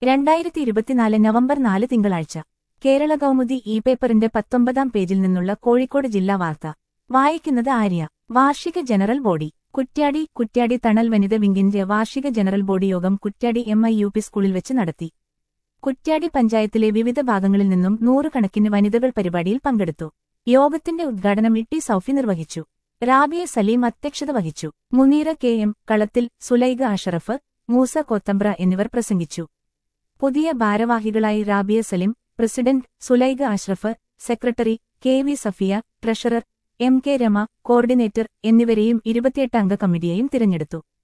രണ്ടായിരത്തി ഇരുപത്തിനാല് നവംബർ നാല് തിങ്കളാഴ്ച കേരള കൗമുദി ഇ പേപ്പറിന്റെ പത്തൊമ്പതാം പേജിൽ നിന്നുള്ള കോഴിക്കോട് ജില്ലാ വാർത്ത വായിക്കുന്നത് ആര്യ വാർഷിക ജനറൽ ബോഡി കുറ്റ്യാടി കുറ്റ്യാടി തണൽ വനിത വിംഗിന്റെ വാർഷിക ജനറൽ ബോഡി യോഗം Kuttiadi M I U P സ്കൂളിൽ വെച്ച് നടത്തി കുറ്റ്യാടി പഞ്ചായത്തിലെ വിവിധ ഭാഗങ്ങളിൽ നിന്നും നൂറുകണക്കിന് വനിതകൾ പരിപാടിയിൽ പങ്കെടുത്തു യോഗത്തിന്റെ ഉദ്ഘാടനം ഇട്ടി സൌഫി നിർവഹിച്ചു റാബിയ സലീം അധ്യക്ഷത വഹിച്ചു മുനീറ കെ എം കളത്തിൽ സുലൈഖ അഷറഫ് മൂസ കോത്തമ്പ്ര എന്നിവർ പ്രസംഗിച്ചു പുതിയ ഭാരവാഹികളായി Rabiya Salim president Sulaikha Ashraf secretary K V Safiya treasurer M K Rama coordinator എന്നിവരെയും ഇരുപത്തിയെട്ട് അംഗ കമ്മിറ്റിയെയും തിരഞ്ഞെടുത്തു